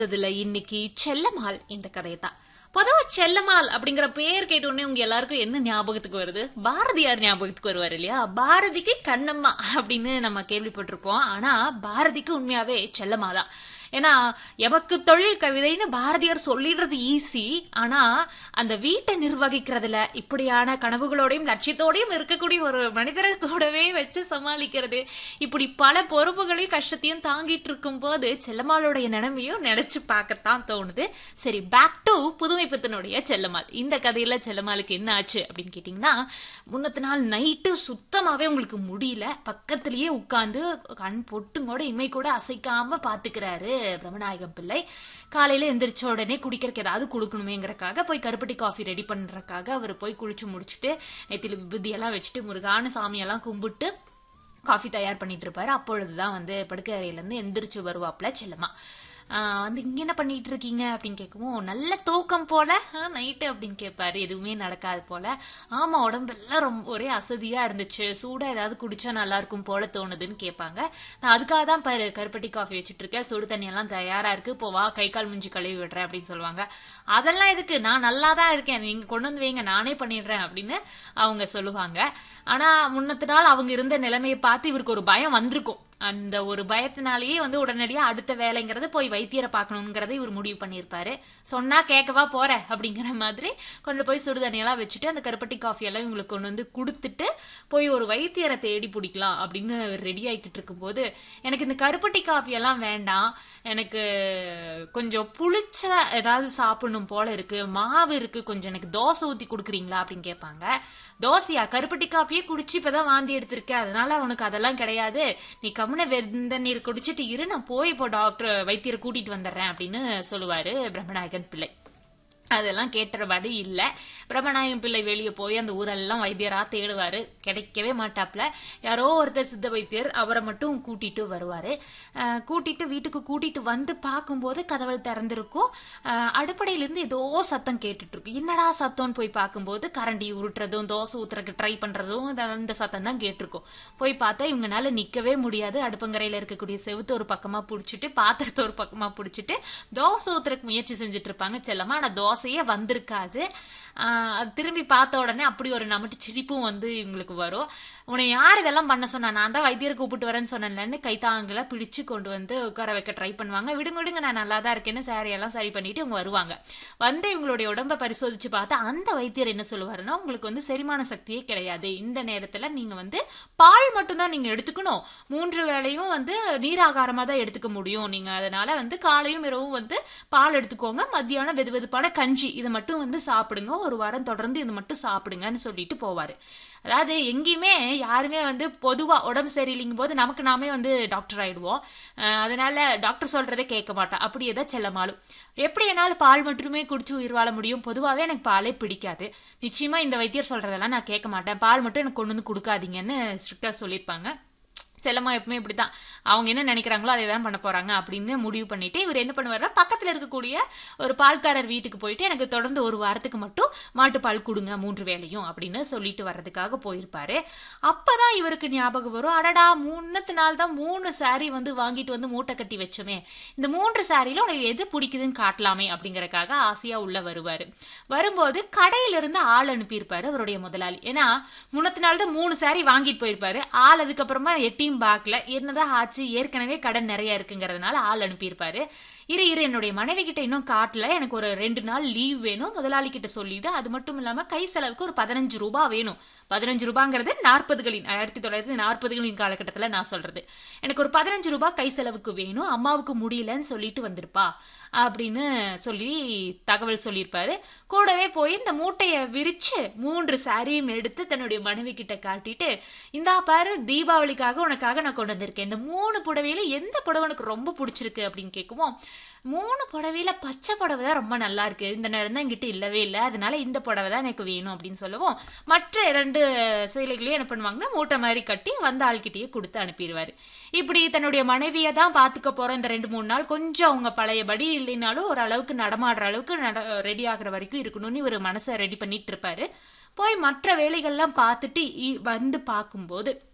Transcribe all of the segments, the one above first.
இதுல இன்னைக்கு செல்லம்மாள் இந்த கதை தான் பொதுவா செல்லம்மாள் அப்படிங்கிற பேர் கேட்ட உடனே உங்க எல்லாருக்கும் என்ன ஞாபகத்துக்கு வருது பாரதியார் ஞாபகத்துக்கு வருவார் இல்லையா பாரதிக்கு கண்ணம்மா அப்படின்னு நம்ம கேள்விப்பட்டிருப்போம் ஆனா பாரதிக்கு உண்மையாவே செல்லம்மா தான் ஏன்னா எமக்கு தொழில் கவிதைன்னு பாரதியார் சொல்லிடுறது ஈஸி ஆனா அந்த வீட்டை நிர்வகிக்கிறதுல இப்படியான கனவுகளோடையும் லட்சியத்தோடையும் இருக்கக்கூடிய ஒரு மனிதரை கூடவே வச்சு சமாளிக்கிறது இப்படி பல பொறுப்புகளையும் கஷ்டத்தையும் தாங்கிட்டு இருக்கும் போது செல்லம்மாளுடைய நிலைமையும் நினைச்சு பார்க்கத்தான் தோணுது சரி பேக் டு புதுமை பித்தனுடைய செல்லம்மாள் இந்த கதையில செல்லம்மாளுக்கு என்ன ஆச்சு அப்படின்னு கேட்டீங்கன்னா முன்னத்து நாள் நைட்டு சுத்தமாவே உங்களுக்கு முடியல பக்கத்திலேயே உட்கார்ந்து கண் பொட்டும் கூட இமை கூட அசைக்காம பாத்துக்கிறாரு பிரம்மநாயகம் பிள்ளை காலையில எந்திரிச்ச உடனே குடிக்கிறதுக்கு ஏதாவது கொடுக்கணுமேங்கிறக்காக போய் கருப்பட்டி காஃபி ரெடி பண்றதுக்காக அவர் போய் குளிச்சு முடிச்சுட்டு நெத்தில விபூதியெல்லாம் வச்சுட்டு முருகான சாமியெல்லாம் கும்பிட்டு காஃபி தயார் பண்ணிட்டு இருப்பாரு அப்பொழுதுதான் வந்து படுக்கை அறையில இருந்து எந்திரிச்சு வருவாப்ல செல்லம்மா ஆஹ் வந்து இங்க என்ன பண்ணிட்டு இருக்கீங்க அப்படின்னு கேட்கவும் நல்ல தூக்கம் போல நைட்டு அப்படின்னு கேட்பாரு எதுவுமே நடக்காது போல ஆமா உடம்பெல்லாம் ரொம்ப ஒரே அசதியா இருந்துச்சு சூடா ஏதாவது குடிச்சா நல்லா இருக்கும் போல தோணுதுன்னு கேட்பாங்க நான் அதுக்காக தான் பாரு கருப்பட்டி காஃபி வச்சுட்டு இருக்கேன் சுடு தண்ணி எல்லாம் தயாரா இருக்கு இப்போ வா கை கால் முஞ்சி கழுவி விடுறேன் அப்படின்னு சொல்லுவாங்க அதெல்லாம் எதுக்கு நான் நல்லா தான் இருக்கேன் நீங்க கொண்டு வந்து வைங்க நானே பண்ணிடுறேன் அப்படின்னு அவங்க சொல்லுவாங்க ஆனா முன்னத்து நாள் அவங்க இருந்த நிலைமையை பார்த்து இவருக்கு ஒரு பயம் வந்திருக்கும் அந்த ஒரு பயத்தினாலேயே வந்து உடனடியா அடுத்த வேலைங்கிறது போய் வைத்தியரை பார்க்கணுங்கிறத இவர் முடிவு பண்ணியிருப்பாரு சொன்னா கேட்கவா போற அப்படிங்கிற மாதிரி கொண்டு போய் சுடுதண்ணியெல்லாம் வச்சுட்டு அந்த கருப்பட்டி காஃபி எல்லாம் இவங்களுக்கு கொண்டு வந்து கொடுத்துட்டு போய் ஒரு வைத்தியரை தேடி பிடிக்கலாம் அப்படின்னு ரெடி ஆகிக்கிட்டு இருக்கும்போது எனக்கு இந்த கருப்பட்டி காஃபி எல்லாம் வேண்டாம் எனக்கு கொஞ்சம் புளிச்ச ஏதாவது சாப்பிடணும் போல இருக்கு மாவு இருக்கு கொஞ்சம் எனக்கு தோசை ஊத்தி கொடுக்குறீங்களா அப்படின்னு கேட்பாங்க தோசையா கருப்பட்டி காப்பியே குடிச்சு இப்பதான் வாந்தி எடுத்திருக்க அதனால உனக்கு அதெல்லாம் கிடையாது நீ கம்முன வெந்த நீர் குடிச்சிட்டு இரு நான் போய் இப்போ டாக்டர் வைத்தியரை கூட்டிட்டு வந்துடுறேன் அப்படின்னு சொல்லுவாரு பிரம்மநாயகன் பிள்ளை அதெல்லாம் கேட்டபடி இல்லை பிரம்மநாயகம் பிள்ளை வெளியே போய் அந்த ஊரெல்லாம் வைத்தியரா தேடுவாரு கிடைக்கவே மாட்டாப்ல யாரோ ஒருத்தர் சித்த வைத்தியர் அவரை மட்டும் கூட்டிட்டு வருவாரு அஹ் கூட்டிட்டு வீட்டுக்கு கூட்டிட்டு வந்து பார்க்கும்போது கதவல் திறந்திருக்கும் அஹ் அடுப்படையிலிருந்து ஏதோ சத்தம் கேட்டுட்டு இருக்கும் என்னடா சத்தம்னு போய் பார்க்கும்போது கரண்டி உருட்டுறதும் தோசை ஊத்துறதுக்கு ட்ரை பண்றதும் இந்த- அந்த சத்தம் தான் கேட்டிருக்கும் போய் பார்த்தா இவங்கனால நிக்கவே முடியாது அடுப்பங்கரையில இருக்கக்கூடிய செவுத்து ஒரு பக்கமா புடிச்சிட்டு பாத்திரத்தை ஒரு பக்கமா புடிச்சிட்டு தோசை ஊத்துறதுக்கு முயற்சி செஞ்சுட்டு இருப்பாங்க செல்லமா ஆனா தோசையே வந்திருக்காது ஆஹ் அது திரும்பி பார்த்த உடனே அப்படி ஒரு நமட்டு சிரிப்பும் வந்து இவங்களுக்கு வரும் உன்னை யார் இதெல்லாம் பண்ண சொன்னா நான் தான் வைத்தியர் கூப்பிட்டு வரேன்னு சொன்னேன்லன்னு கைத்தாங்கல பிடிச்சு கொண்டு வந்து உட்கார வைக்க ட்ரை பண்ணுவாங்க விடுங்க விடுங்க நான் நல்லா தான் இருக்கேன்னு saree எல்லாம் சரி பண்ணிட்டு இவங்க வருவாங்க வந்து இவங்களுடைய உடம்ப பரிசோதிச்சு பார்த்தா அந்த வைத்தியர் என்ன சொல்லுவாருன்னா உங்களுக்கு வந்து செரிமான சக்தியே கிடையாது இந்த நேரத்துல நீங்க வந்து பால் மட்டும்தான் நீங்க எடுத்துக்கணும் மூன்று வேளையும் வந்து நீராகாரமா தான் எடுத்துக்க முடியும் நீங்க அதனால வந்து காலையும் இரவும் வந்து பால் எடுத்துக்கோங்க மத்தியானம் வெது வெதுப்பான கஞ்சி இதை மட்டும் வந்து சாப்பிடுங்க ஒரு வாரம் தொடர்ந்து இது மட்டும் சாப்பிடுங்கன்னு சொல்லிட்டு போவாரு அதாவது எங்கேயுமே யாருமே வந்து பொதுவா உடம்பு சரியில்லைங்கும் போது நமக்கு நாமே வந்து டாக்டர் ஆயிடுவோம் அஹ் அதனால டாக்டர் சொல்றதே கேட்க மாட்டோம் அப்படியே தான் செல்லமாலும் எப்படி என்னால் பால் மட்டுமே குடிச்சு உயிர் வாழ முடியும் பொதுவாகவே எனக்கு பாலே பிடிக்காது நிச்சயமா இந்த வைத்தியர் சொல்றதெல்லாம் நான் கேட்க மாட்டேன் பால் மட்டும் எனக்கு கொண்டு வந்து கொடுக்காதீங்கன்னு ஸ்ட்ரிக்டா சொல்லியிருப்பாங்க செல்லம்மா எப்பவுமே இப்படிதான் அவங்க என்ன நினைக்கிறாங்களோ அதை தான் பண்ண போறாங்க அப்படின்னு முடிவு பண்ணிட்டு இவர் என்ன பண்ணுவாருன்னா பக்கத்துல இருக்கக்கூடிய ஒரு பால்காரர் வீட்டுக்கு போயிட்டு எனக்கு தொடர்ந்து ஒரு வாரத்துக்கு மட்டும் மாட்டுப்பால் கொடுங்க மூன்று வேளையும் அப்படின்னு சொல்லிட்டு வர்றதுக்காக போயிருப்பாரு அப்பதான் இவருக்கு ஞாபகம் வரும் அடடா முன்னத்து நாள் தான் மூணு saree வந்து வாங்கிட்டு வந்து மூட்டை கட்டி வச்சோமே இந்த மூன்று சாரியில உனக்கு எது பிடிக்குதுன்னு காட்டலாமே அப்படிங்கறக்காக ஆசையா உள்ள வருவாரு வரும்போது கடையில இருந்து ஆள் அனுப்பியிருப்பாரு அவருடைய முதலாளி ஏன்னா முன்னத்து நாள் தான் மூணு saree வாங்கிட்டு போயிருப்பாரு ஆள் அதுக்கப்புறமா எட்டியும் பார்க்கல என்னதான் ஆச்சு ஏற்கனவே கடன் நிறைய இருக்குங்கிறதுனால ஆள் அனுப்பியிருப்பாரு இரு இரு என்னுடைய மனைவி கிட்ட இன்னும் காட்டல எனக்கு ஒரு ரெண்டு நாள் லீவ் வேணும் முதலாளி கிட்ட சொல்லிட்டு அது மட்டும் இல்லாம கை செலவுக்கு ஒரு பதினஞ்சு ரூபாய் வேணும் பதினஞ்சு ரூபாங்கிறது நாற்பதுகளின் ஆயிரத்தி தொள்ளாயிரத்தி நாற்பதுகளின் காலகட்டத்துல நான் சொல்றது எனக்கு ஒரு பதினஞ்சு ரூபாய் கை செலவுக்கு வேணும் அம்மாவுக்கு முடியலன்னு சொல்லிட்டு வந்திருப்பா அப்படின்னு சொல்லி தகவல் சொல்லியிருப்பாரு கூடவே போய் இந்த மூட்டையை விரிச்சு மூன்று சாரியும் எடுத்து தன்னுடைய மனைவி கிட்ட காட்டிட்டு இந்தா பாரு தீபாவளிக்காக உனக்காக நான் கொண்டு வந்திருக்கேன் இந்த மூணு புடவையில எந்த புடவை உனக்கு ரொம்ப பிடிச்சிருக்கு அப்படின்னு கேட்குவோம் மூணு புடவையில பச்சை புடவை தான் ரொம்ப நல்லா இருக்கு இந்த நேரம் தான் என்கிட்ட இல்லவே இல்லை அதனால இந்த புடவை தான் எனக்கு வேணும் அப்படின்னு சொல்லவும் மற்ற இரண்டு சேலைகளையும் என்ன பண்ணுவாங்கன்னா மூட்டை மாதிரி கட்டி வந்த ஆள்கிட்டயே கொடுத்து அனுப்பிடுவாரு இப்படி தன்னுடைய மனைவியை தான் பார்த்துக்க போற இந்த ரெண்டு மூணு நாள் கொஞ்சம் அவங்க பழையபடி இல்லைனாலும் ஓரளவுக்கு நடமாடுற அளவுக்கு நட ரெடி ஆகுற வரைக்கும் இருக்கணும்னு இவர் மனசை ரெடி பண்ணிட்டு இருப்பாரு போய் மற்ற வேலைகள்லாம் பார்த்துட்டு இ- வந்து பார்க்கும்போது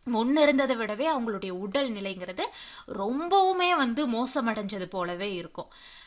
முன்ன இருந்ததை விடவே அவங்களுடைய உடல் நிலைங்கிறது ரொம்பவுமே வந்து மோசமடைஞ்சது போலவே இருக்கும்